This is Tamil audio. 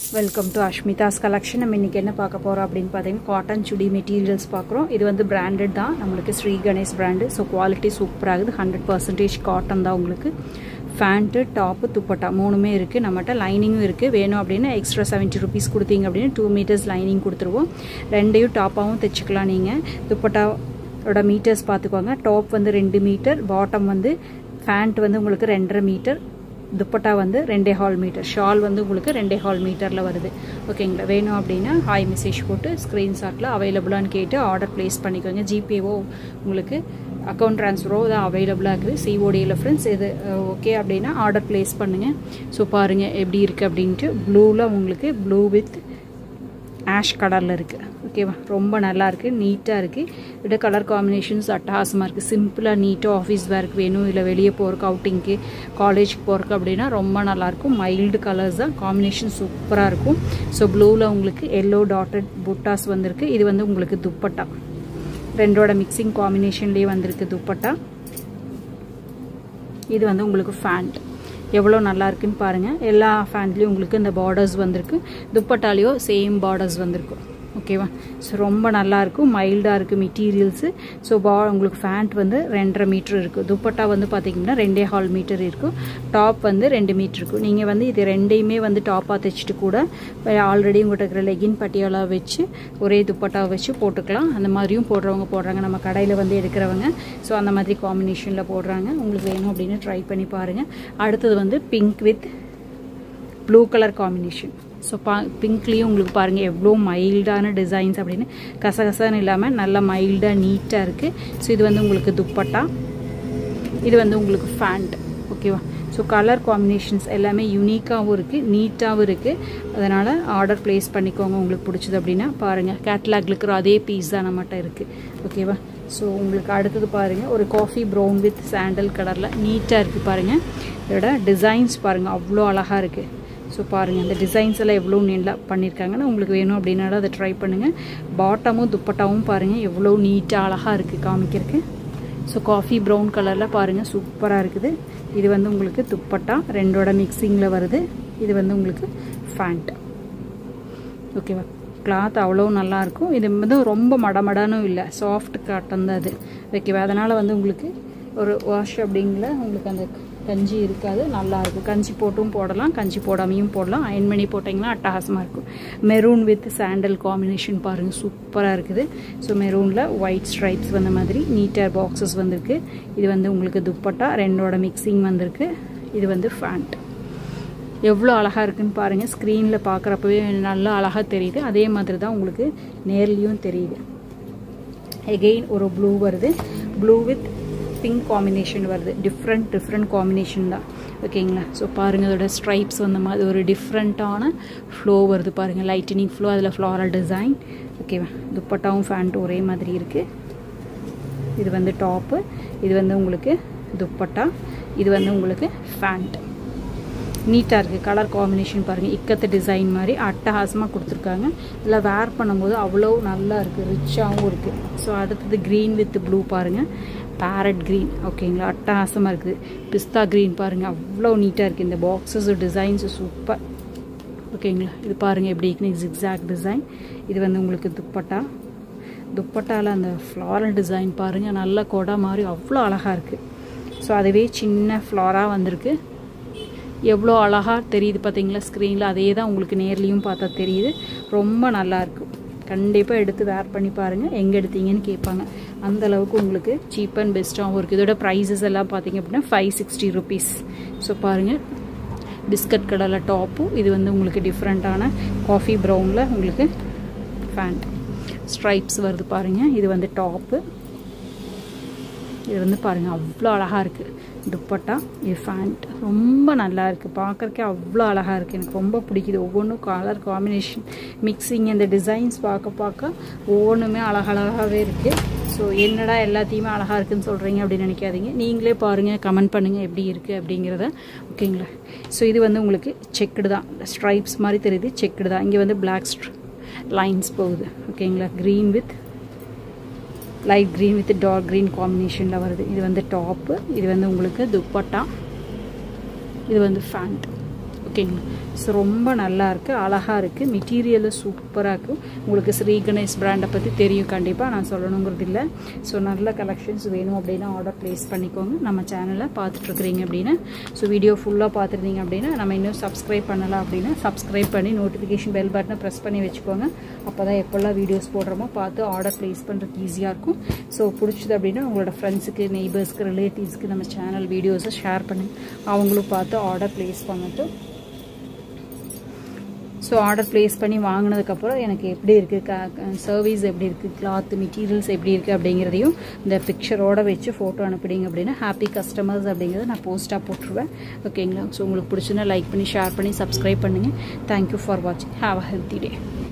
வெல்கம் டு அஷ்மிதாஸ் கலெக்ஷன் நம்ம இன்றைக்கி என்ன பார்க்க போகிறோம் அப்படின்னு பார்த்தீங்கன்னா காட்டன் சுடி மெட்டீரியல்ஸ் பார்க்குறோம் இது வந்து பிராண்டட் தான் நம்மளுக்கு Sri Ganesh brand so quality சூப்பராகுது ஹண்ட்ரட் பர்சன்டேஜ் காட்டன் தான் உங்களுக்கு ஃபேண்ட்டு டாப்பு துப்பட்டா மூணுமே இருக்குது நம்மகிட்ட லைனிங்கும் இருக்குது வேணும் அப்படின்னா எக்ஸ்ட்ரா செவன்ட்டி ருபீஸ் கொடுத்தீங்க அப்படின்னு டூ மீட்டர்ஸ் லைனிங் கொடுத்துருவோம் ரெண்டையும் டாப்பாகவும் தைச்சிக்கலாம் நீங்கள் துப்பட்டாவோட மீட்டர்ஸ் பார்த்துக்கோங்க டாப் வந்து ரெண்டு மீட்டர் பாட்டம் வந்து ஃபேண்ட் வந்து உங்களுக்கு ரெண்டரை மீட்டர் துப்பட்டா வந்து ரெண்டே ஹால் மீட்டர் ஷால் வந்து உங்களுக்கு ரெண்டே ஹால் மீட்டரில் வருது ஓகேங்களா வேணும் அப்படின்னா ஹாய் மெசேஜ் போட்டு ஸ்க்ரீன்ஷாட்டில் அவைலபிளான்னு கேட்டு ஆர்டர் ப்ளேஸ் பண்ணிக்கோங்க ஜிபேவோ உங்களுக்கு அக்கௌண்ட் ட்ரான்ஸ்ஃபரோ தான் அவைலபிளாக இருக்குது சிஓடியில் ஃப்ரெண்ட்ஸ் இது ஓகே அப்படின்னா ஆர்டர் ப்ளேஸ் பண்ணுங்கள் ஸோ பாருங்கள் எப்படி இருக்குது அப்படின்ட்டு ப்ளூவில் உங்களுக்கு ப்ளூ வித் ஆஷ் கலரில் இருக்குது ஓகேவா ரொம்ப நல்லா இருக்குது நீட்டாக இருக்குது இதோட கலர் காம்பினேஷன்ஸ் அட்டகாசமாக இருக்குது சிம்பிளாக நீட்டாக ஆஃபீஸ் வேர்க்கு வேணும் இல்லை வெளியே போகிறக்கு அவுட்டிங்க்கு காலேஜுக்கு போகிறக்கு அப்படின்னா ரொம்ப நல்லாயிருக்கும் மைல்டு கலர்ஸ் தான் காம்பினேஷன் சூப்பராக இருக்கும் ஸோ ப்ளூவில் உங்களுக்கு எல்லோ டாட்டட் புட்டாஸ் வந்திருக்கு இது வந்து உங்களுக்கு துப்பட்டா ரெண்டோட மிக்சிங் காம்பினேஷன்லேயே வந்திருக்கு துப்பட்டா இது வந்து உங்களுக்கு ஃபேண்ட் எவ்வளோ நல்லா இருக்குன்னு பாருங்கள் எல்லா ஃபேண்ட்லேயும் உங்களுக்கு இந்த பார்டர்ஸ் வந்திருக்கு துப்பட்டாலேயோ சேம் பார்டர்ஸ் வந்திருக்கும் ஓகேவா ஸோ ரொம்ப நல்லாயிருக்கும் மைல்டாக இருக்குது மெட்டீரியல்ஸு ஸோ பா உங்களுக்கு ஃபேண்ட் வந்து ரெண்டரை மீட்ரு இருக்குது துப்பட்டா வந்து பார்த்திங்கன்னா ரெண்டே ஹால் மீட்டர் இருக்கும் டாப் வந்து ரெண்டு மீட்ரு இருக்கும் நீங்கள் வந்து இது ரெண்டையுமே வந்து டாப்பாக தைச்சிட்டு கூட ஆல்ரெடி உங்கள்கிட்ட இருக்கிற லெகின் பட்டியாலா வச்சு ஒரே துப்பட்டாவை வச்சு போட்டுக்கலாம் அந்த மாதிரியும் போடுறவங்க போடுறாங்க நம்ம கடையில் வந்து எடுக்கிறவங்க ஸோ அந்த மாதிரி காம்பினேஷனில் போடுறாங்க உங்களுக்கு வேணும் அப்படின்னு ட்ரை பண்ணி பாருங்கள் அடுத்தது வந்து pink with blue colour combination so பா பிங்க்லேயும் உங்களுக்கு பாருங்கள் எவ்வளோ மைல்டான டிசைன்ஸ் அப்படின்னு கசகசன்னு இல்லாமல் நல்லா மைல்டாக நீட்டாக இருக்குது ஸோ இது வந்து உங்களுக்கு துப்பட்டா இது வந்து உங்களுக்கு ஃபேண்ட் ஓகேவா ஸோ கலர் காம்பினேஷன்ஸ் எல்லாமே யூனிக்காகவும் இருக்குது நீட்டாகவும் இருக்குது அதனால் ஆர்டர் ப்ளேஸ் பண்ணிக்கோங்க உங்களுக்கு பிடிச்சது அப்படின்னா பாருங்கள் கேட்லாக் இருக்கிற அதே பீஸ் தான் நம்மகிட்ட இருக்குது ஓகேவா ஸோ உங்களுக்கு அடுத்தது பாருங்கள் ஒரு காஃபி ப்ரௌன் வித் சாண்டல் கலரில் நீட்டாக இருக்குது பாருங்கள் இதோட டிசைன்ஸ் பாருங்கள் அவ்வளோ அழகாக இருக்குது ஸோ பாருங்கள் இந்த டிசைன்ஸ் எல்லாம் எவ்வளோ நல்லா பண்ணியிருக்காங்கன்னா உங்களுக்கு வேணும் அப்படின்னாலும் அதை ட்ரை பண்ணுங்கள் பாட்டமும் துப்பட்டாவும் பாருங்கள் எவ்வளோ நீட்டாக அழகாக இருக்குது காமிக்கிறதுக்கு ஸோ காஃபி ப்ரௌன் கலரில் பாருங்கள் சூப்பராக இருக்குது இது வந்து உங்களுக்கு துப்பட்டா ரெண்டோட மிக்சிங்கில் வருது இது வந்து உங்களுக்கு ஃபேண்ட் ஓகேவா கிளாத் அவ்வளோ நல்லாயிருக்கும் இது வந்து ரொம்ப மடமடானும் இல்லை சாஃப்ட் காட்டன் தான் அது ஓகேவா அதனால் வந்து உங்களுக்கு ஒரு வாஷ் அப்படிங்கிற உங்களுக்கு அந்த கஞ்சி இருக்காது நல்லாயிருக்கும் கஞ்சி போட்டும் போடலாம் கஞ்சி போடாமையும் போடலாம் அயன் பண்ணி போட்டிங்கன்னா அட்டகாசமாக இருக்கும் மெரூன் வித் சாண்டல் காம்பினேஷன் பாருங்கள் சூப்பராக இருக்குது ஸோ மெரூனில் ஒயிட் ஸ்ட்ரைப்ஸ் வந்த மாதிரி நீட்டாக பாக்ஸஸ் வந்திருக்கு இது வந்து உங்களுக்கு துப்பட்டா ரெண்டோட மிக்சிங் வந்திருக்கு இது வந்து ஃபேண்ட் எவ்வளோ அழகாக இருக்குன்னு பாருங்கள் ஸ்க்ரீனில் பார்க்குறப்பவே நல்லா அழகாக தெரியுது அதே மாதிரி தான் உங்களுக்கு நேர்லேயும் தெரியுது எகெயின் ஒரு ப்ளூ வருது ப்ளூ வித் பிங்க் காம்பினேஷன் வருது டிஃப்ரெண்ட் டிஃப்ரெண்ட் காம்பினேஷன் தான் ஓகேங்களா ஸோ பாருங்கள் அதோட ஸ்ட்ரைப்ஸ் வந்த மாதிரி ஒரு டிஃப்ரெண்ட்டான ஃப்ளோ வருது பாருங்கள் லைட்டனிங் ஃப்ளோ அதில் ஃப்ளாரல் டிசைன் ஓகேவா துப்பட்டாவும் ஃபேண்ட்டும் ஒரே மாதிரி இருக்குது இது வந்து டாப்பு இது வந்து உங்களுக்கு துப்பட்டா இது வந்து உங்களுக்கு ஃபேண்ட் நீட்டாக இருக்குது கலர் காம்பினேஷன் பாருங்கள் இக்கத்து டிசைன் மாதிரி அட்டகாசமாக கொடுத்துருக்காங்க இதில் வேர் பண்ணும்போது அவ்வளோ நல்லா இருக்குது ரிச்சாகவும் இருக்குது ஸோ அடுத்தது க்ரீன் வித் ப்ளூ பாருங்கள் பேரட் க்ரீன் ஓகேங்களா அட்டகாசமாக இருக்குது பிஸ்தா க்ரீன் பாருங்கள் அவ்வளோ நீட்டாக இருக்குது இந்த பாக்ஸஸ் டிசைன்ஸு சூப்பர் ஓகேங்களா இது பாருங்கள் எப்படி இருக்குன்னு ஜிக்ஸாக் டிசைன் இது வந்து உங்களுக்கு துப்பட்டா துப்பட்டாவில் அந்த ஃப்ளாரல் டிசைன் பாருங்கள் நல்ல கொடை மாதிரி அவ்வளோ அழகாக இருக்குது ஸோ அதுவே சின்ன ஃப்ளாராக வந்திருக்கு எவ்வளோ அழகாக தெரியுது பார்த்தீங்களா ஸ்க்ரீனில் அதே தான் உங்களுக்கு நேர்லேயும் பார்த்தா தெரியுது ரொம்ப நல்லாயிருக்கும் கண்டிப்பாக எடுத்து வேர் பண்ணி பாருங்கள் எங்கே எடுத்தீங்கன்னு கேட்பாங்க அந்த அளவுக்கு உங்களுக்கு சீப் அண்ட் பெஸ்ட்டாகவும் இருக்குது இதோட ப்ரைஸஸ் எல்லாம் பார்த்தீங்க அப்படின்னா ஃபைவ் சிக்ஸ்டி ருபீஸ் ஸோ பாருங்கள் பிஸ்கட் கலரில் டாப்பும் இது வந்து உங்களுக்கு டிஃப்ரெண்ட்டான காஃபி ப்ரௌனில் உங்களுக்கு ஃபேண்ட் ஸ்ட்ரைப்ஸ் வருது பாருங்கள் இது வந்து டாப்பு இது வந்து பாருங்கள் அவ்வளோ அழகாக இருக்குது துப்பட்டா இது ஃபேண்ட் ரொம்ப நல்லா இருக்குது பார்க்குறக்கே அவ்வளோ அழகாக இருக்குது எனக்கு ரொம்ப பிடிக்குது ஒவ்வொன்றும் கலர் காம்பினேஷன் மிக்சிங் இந்த டிசைன்ஸ் பார்க்க பார்க்க ஒவ்வொன்றுமே அழகழகாகவே இருக்குது ஸோ என்னடா எல்லாத்தையுமே அழகாக இருக்குன்னு சொல்கிறீங்க அப்படின்னு நினைக்காதீங்க நீங்களே பாருங்கள் கமெண்ட் பண்ணுங்கள் எப்படி இருக்குது அப்படிங்கிறத ஓகேங்களா ஸோ இது வந்து உங்களுக்கு செக்குடு தான் ஸ்ட்ரைப்ஸ் மாதிரி தெரியுது செக்குடு தான் இங்கே வந்து பிளாக் லைன்ஸ் போகுது ஓகேங்களா green with light green with dark green காம்பினேஷனில் வருது இது வந்து டாப்பு இது வந்து உங்களுக்கு துப்பட்டா இது வந்து ஃபேண்ட் ஓகேங்களா ஸோ ரொம்ப நல்லா இருக்குது அழகாக இருக்குது மெட்டீரியலும் சூப்பராக இருக்கும் உங்களுக்கு ஸ்ரீ கணேஷ் பிராண்டை பற்றி தெரியும் கண்டிப்பாக நான் சொல்லணுங்கிறது இல்லை ஸோ நல்ல கலெக்ஷன்ஸ் வேணும் அப்படின்னா ஆர்டர் ப்ளேஸ் பண்ணிக்கோங்க நம்ம சேனலை பார்த்துட்ருக்குறீங்க அப்படின்னா ஸோ வீடியோ ஃபுல்லாக பார்த்துருந்தீங்க அப்படின்னா நம்ம இன்னும் சப்ஸ்கிரைப் பண்ணலாம் அப்படின்னா சப்ஸ்கிரைப் பண்ணி நோட்டிஃபிகேஷன் பெல் பட்டனை ப்ரெஸ் பண்ணி வச்சுக்கோங்க அப்போ தான் எப்போல்லாம் வீடியோஸ் போடுறோமோ பார்த்து ஆர்டர் ப்ளேஸ் பண்ணுறதுக்கு ஈஸியாக இருக்கும் ஸோ பிடிச்சது அப்படின்னா உங்களோட ஃப்ரெண்ட்ஸுக்கு நெய்பர்ஸ்க்கு ரிலேட்டிவ்ஸ்க்கு நம்ம சேனல் வீடியோஸை ஷேர் பண்ணி அவங்களும் பார்த்து ஆர்டர் ப்ளேஸ் பண்ணட்டும் ஸோ ஆர்டர் ப்ளேஸ் பண்ணி வாங்கினதுக்கப்புறம் எனக்கு எப்படி இருக்குது சர்வீஸ் எப்படி இருக்குது கிளாத் மெட்டீரியல்ஸ் எப்படி இருக்குது அப்படிங்கிறதையும் இந்த பிக்சரோட வச்சு ஃபோட்டோ அனுப்பிடுங்க அப்படின்னா ஹாப்பி கஸ்டமர்ஸ் அப்படிங்கிறத நான் போஸ்ட்டாக போட்டுருவேன் ஓகேங்களா ஸோ உங்களுக்கு பிடிச்சுன்னா லைக் பண்ணி ஷேர் பண்ணி சப்ஸ்கிரைப் பண்ணுங்கள் தேங்க்யூ ஃபார் வாட்சிங் ஹாவ் அ ஹெல்த்தி டே